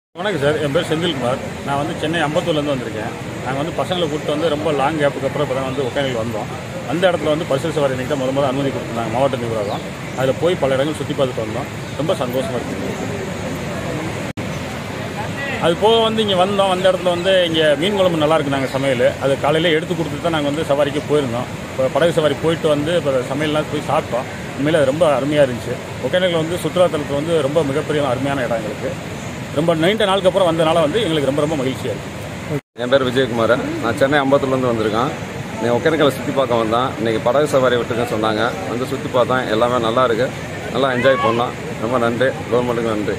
வணக்கம் சார் என் பேர் செந்தில்குமார் நான் வந்து சென்னை அம்பத்தூர்லேருந்து வந்திருக்கேன் நாங்கள் வந்து பசங்களை கூப்பிட்டு வந்து ரொம்ப லாங் கேப்புக்கு அப்புறம் இப்போ தான் வந்து ஒகேனக்கல் வந்தோம் அந்த இடத்துல வந்து பரிசல் சவாரி இன்னைக்கு தான் முத முதல்ல அனுமதி கொடுத்துருந்தாங்க மாவட்ட நிர்வாகம் அதில் போய் பல இடங்கள் சுற்றி பார்த்துட்டு வந்தோம் ரொம்ப சந்தோஷமாக இருக்குது அது போக வந்து இங்கே வந்தோம் வந்த இடத்துல வந்து இங்கே மீன் குழம்பு நல்லா இருக்கு நாங்கள் சமையல் அது காலையில் எடுத்து கொடுத்துட்டு தான் நாங்கள் வந்து சவாரிக்கு போயிருந்தோம் இப்போ படகு சவாரி போயிட்டு வந்து இப்போ சமையல்லாம் போய் சாப்பிட்டோம் உண்மையிலே அது ரொம்ப அருமையாக இருந்துச்சு ஒகேனக்கல் வந்து சுற்றுலாத்தலத்தில் வந்து ரொம்ப மிகப்பெரிய அருமையான இடம் எங்களுக்கு ரொம்ப நீண்ட நாளுக்கு அப்புறம் வந்தனால வந்து எங்களுக்கு ரொம்ப ரொம்ப மகிழ்ச்சியாக இருக்குது என் பேர் விஜயகுமார் நான் சென்னை அம்பத்தூர்லேருந்து வந்திருக்கேன் நீ ஒகேனக்கலை சுற்றி பார்க்க வந்தேன் இன்றைக்கி படகு சவாரி விட்டுருக்கேன்னு சொன்னாங்க வந்து சுற்றி பார்த்தேன் எல்லாமே நல்லா இருக்குது நல்லா என்ஜாய் பண்ணோம் ரொம்ப நன்றி கவர்மெண்ட்டுக்கு நன்றி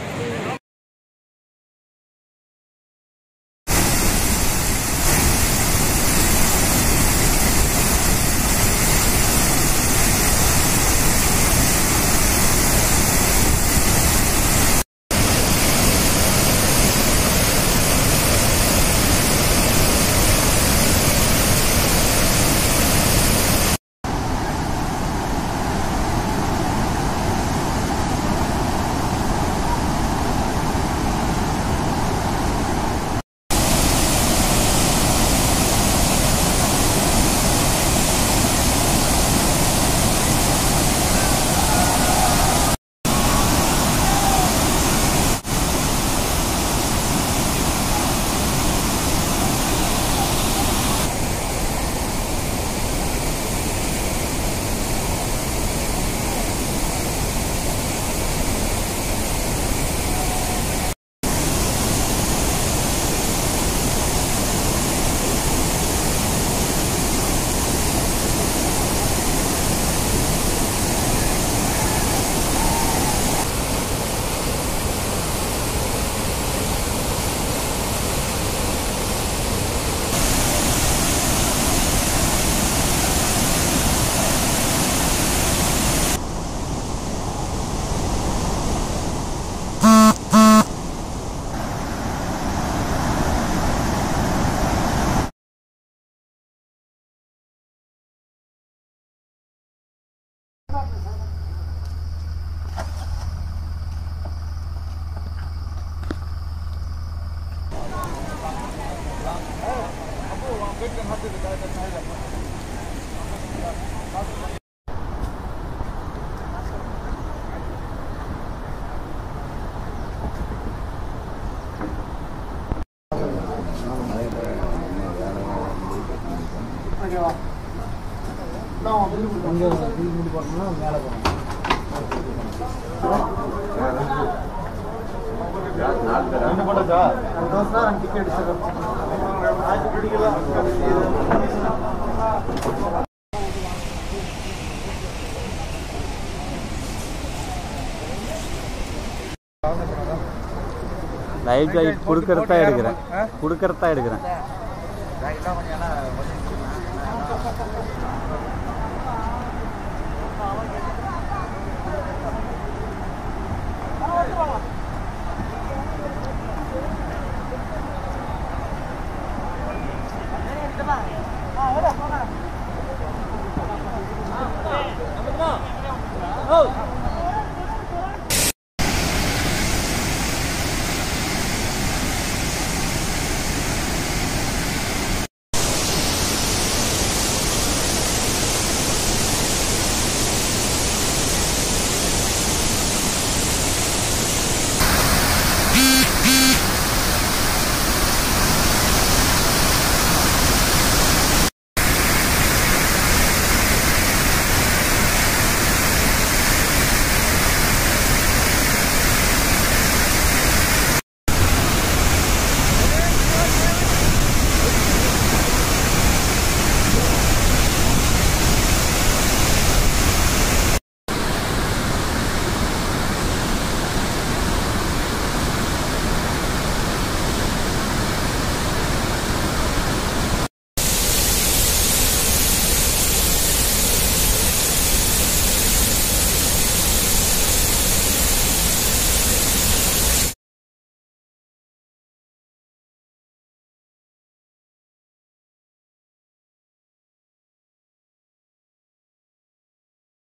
லைவ் ஜாக்கெட் கொடுக்கறதா எடுக்கிறேன் கொடுக்கறதா எடுக்கிறேன் ஜாக்கெட்லாம் கொஞ்சம் ஏன்னா கொஞ்சம்